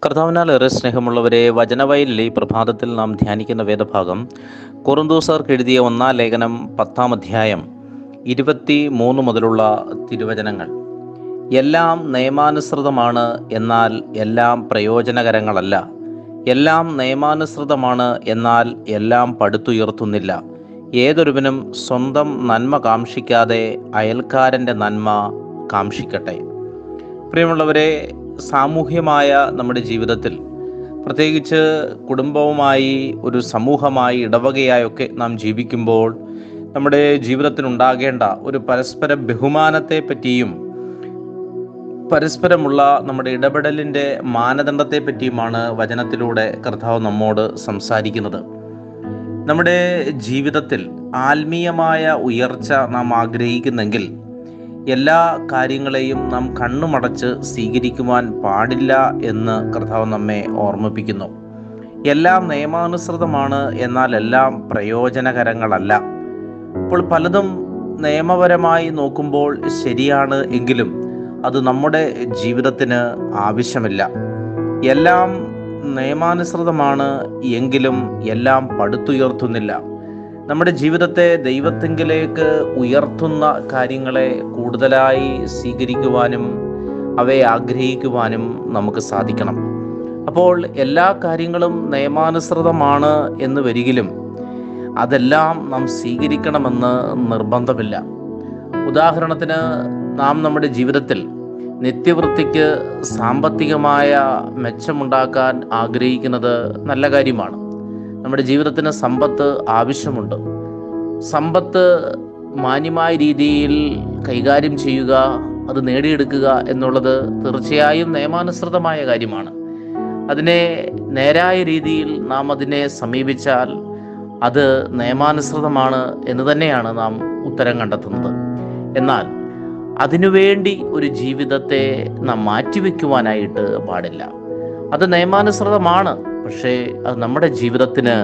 കർത്താവിനാൽ ഏറെ സ്നേഹമുള്ളവരെ വചനവയലിൽ ഈ പ്രഭാതത്തിൽ നാം ധ്യാനിക്കുന്ന വേദഭാഗം കുറുന്തൂസർക്ക് എഴുതിയ ഒന്നാം ലേഖനം പത്താം അധ്യായം ഇരുപത്തി മൂന്ന് മുതലുള്ള തിരുവചനങ്ങൾ എല്ലാം നിയമാനുസൃതമാണ് എന്നാൽ എല്ലാം പ്രയോജനകരങ്ങളല്ല എല്ലാം നിയമാനുസൃതമാണ് എന്നാൽ എല്ലാം പടുത്തുയർത്തുന്നില്ല ഏതൊരുവനും സ്വന്തം നന്മ കാക്ഷിക്കാതെ അയൽക്കാരൻ്റെ നന്മ കാക്ഷിക്കട്ടെ പ്രിയമുള്ളവരെ സാമൂഹ്യമായ നമ്മുടെ ജീവിതത്തിൽ പ്രത്യേകിച്ച് കുടുംബവുമായി ഒരു സമൂഹമായി ഇടവകയായൊക്കെ നാം ജീവിക്കുമ്പോൾ നമ്മുടെ ജീവിതത്തിനുണ്ടാകേണ്ട ഒരു പരസ്പര ബഹുമാനത്തെ പറ്റിയും പരസ്പരമുള്ള നമ്മുടെ ഇടപെടലിൻ്റെ മാനദണ്ഡത്തെ പറ്റിയുമാണ് വചനത്തിലൂടെ കർത്താവ് നമ്മോട് സംസാരിക്കുന്നത് നമ്മുടെ ജീവിതത്തിൽ ആത്മീയമായ ഉയർച്ച നാം ആഗ്രഹിക്കുന്നെങ്കിൽ എല്ലാ കാര്യങ്ങളെയും നാം കണ്ണുമടച്ച് സ്വീകരിക്കുവാൻ പാടില്ല എന്ന് കർത്താവ് നമ്മെ ഓർമ്മിപ്പിക്കുന്നു എല്ലാം നിയമാനുസൃതമാണ് എന്നാൽ എല്ലാം പ്രയോജനകരങ്ങളല്ല അപ്പോൾ പലതും നിയമപരമായി നോക്കുമ്പോൾ ശരിയാണ് എങ്കിലും അത് നമ്മുടെ ജീവിതത്തിന് ആവശ്യമില്ല എല്ലാം നിയമാനുസൃതമാണ് എങ്കിലും എല്ലാം പടുത്തുയർത്തുന്നില്ല നമ്മുടെ ജീവിതത്തെ ദൈവത്തെങ്കിലേക്ക് ഉയർത്തുന്ന കാര്യങ്ങളെ കൂടുതലായി സ്വീകരിക്കുവാനും അവയെ ആഗ്രഹിക്കുവാനും നമുക്ക് സാധിക്കണം അപ്പോൾ എല്ലാ കാര്യങ്ങളും നിയമാനുസൃതമാണ് എന്ന് വരികിലും അതെല്ലാം നാം സ്വീകരിക്കണമെന്ന് നിർബന്ധമില്ല ഉദാഹരണത്തിന് നാം നമ്മുടെ ജീവിതത്തിൽ നിത്യവൃത്തിക്ക് സാമ്പത്തികമായ മെച്ചമുണ്ടാക്കാൻ ആഗ്രഹിക്കുന്നത് നല്ല കാര്യമാണ് നമ്മുടെ ജീവിതത്തിന് സമ്പത്ത് ആവശ്യമുണ്ട് സമ്പത്ത് മാന്യമായ രീതിയിൽ കൈകാര്യം ചെയ്യുക അത് നേടിയെടുക്കുക എന്നുള്ളത് തീർച്ചയായും നിയമാനുസൃതമായ കാര്യമാണ് അതിനെ നേരായ രീതിയിൽ നാം അതിനെ സമീപിച്ചാൽ അത് നിയമാനുസൃതമാണ് എന്ന് തന്നെയാണ് നാം ഉത്തരം കണ്ടെത്തുന്നത് എന്നാൽ അതിനുവേണ്ടി ഒരു ജീവിതത്തെ നാം മാറ്റിവെക്കുവാനായിട്ട് പാടില്ല അത് നിയമാനുസൃതമാണ് പക്ഷേ അത് നമ്മുടെ ജീവിതത്തിന്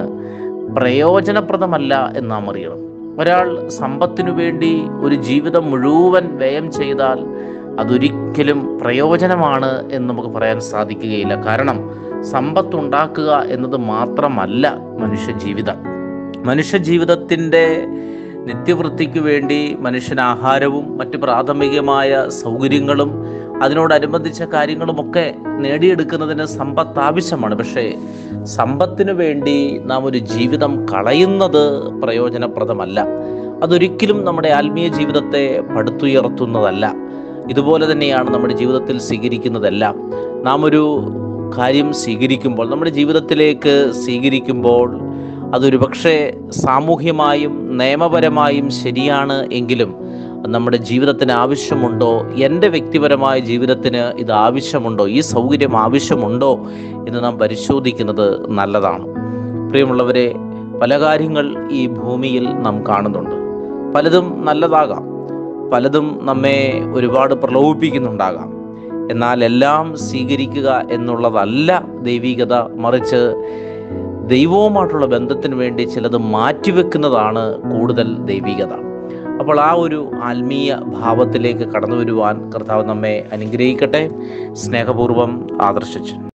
പ്രയോജനപ്രദമല്ല എന്ന് നാം അറിയണം ഒരാൾ സമ്പത്തിനു വേണ്ടി ഒരു ജീവിതം മുഴുവൻ വ്യയം ചെയ്താൽ അതൊരിക്കലും പ്രയോജനമാണ് എന്ന് നമുക്ക് പറയാൻ സാധിക്കുകയില്ല കാരണം സമ്പത്ത് ഉണ്ടാക്കുക എന്നത് മാത്രമല്ല മനുഷ്യ ജീവിതം മനുഷ്യ ജീവിതത്തിൻ്റെ നിത്യവൃത്തിക്ക് വേണ്ടി മനുഷ്യന് ആഹാരവും മറ്റ് പ്രാഥമികമായ സൗകര്യങ്ങളും അതിനോടനുബന്ധിച്ച കാര്യങ്ങളുമൊക്കെ നേടിയെടുക്കുന്നതിന് സമ്പത്ത് ആവശ്യമാണ് പക്ഷേ സമ്പത്തിനു വേണ്ടി നാം ഒരു ജീവിതം കളയുന്നത് പ്രയോജനപ്രദമല്ല അതൊരിക്കലും നമ്മുടെ ആത്മീയ ജീവിതത്തെ പടുത്തുയർത്തുന്നതല്ല ഇതുപോലെ തന്നെയാണ് നമ്മുടെ ജീവിതത്തിൽ സ്വീകരിക്കുന്നതെല്ലാം നാം ഒരു കാര്യം സ്വീകരിക്കുമ്പോൾ നമ്മുടെ ജീവിതത്തിലേക്ക് സ്വീകരിക്കുമ്പോൾ അതൊരു പക്ഷേ സാമൂഹ്യമായും നിയമപരമായും ശരിയാണ് എങ്കിലും നമ്മുടെ ജീവിതത്തിന് ആവശ്യമുണ്ടോ എൻ്റെ വ്യക്തിപരമായ ജീവിതത്തിന് ഇത് ആവശ്യമുണ്ടോ ഈ സൗകര്യം ആവശ്യമുണ്ടോ എന്ന് നാം പരിശോധിക്കുന്നത് നല്ലതാണ് പ്രിയമുള്ളവരെ പല കാര്യങ്ങൾ ഈ ഭൂമിയിൽ നാം കാണുന്നുണ്ട് പലതും നല്ലതാകാം പലതും നമ്മെ ഒരുപാട് പ്രലോഭിപ്പിക്കുന്നുണ്ടാകാം എന്നാൽ എല്ലാം സ്വീകരിക്കുക എന്നുള്ളതല്ല ദൈവികത മറിച്ച് ദൈവവുമായിട്ടുള്ള ബന്ധത്തിന് വേണ്ടി ചിലത് മാറ്റിവെക്കുന്നതാണ് കൂടുതൽ ദൈവികത അപ്പോൾ ആ ഒരു ആത്മീയ ഭാവത്തിലേക്ക് കടന്നു വരുവാൻ കർത്താവ് നമ്മെ അനുഗ്രഹിക്കട്ടെ സ്നേഹപൂർവ്വം ആദർശിച്ചു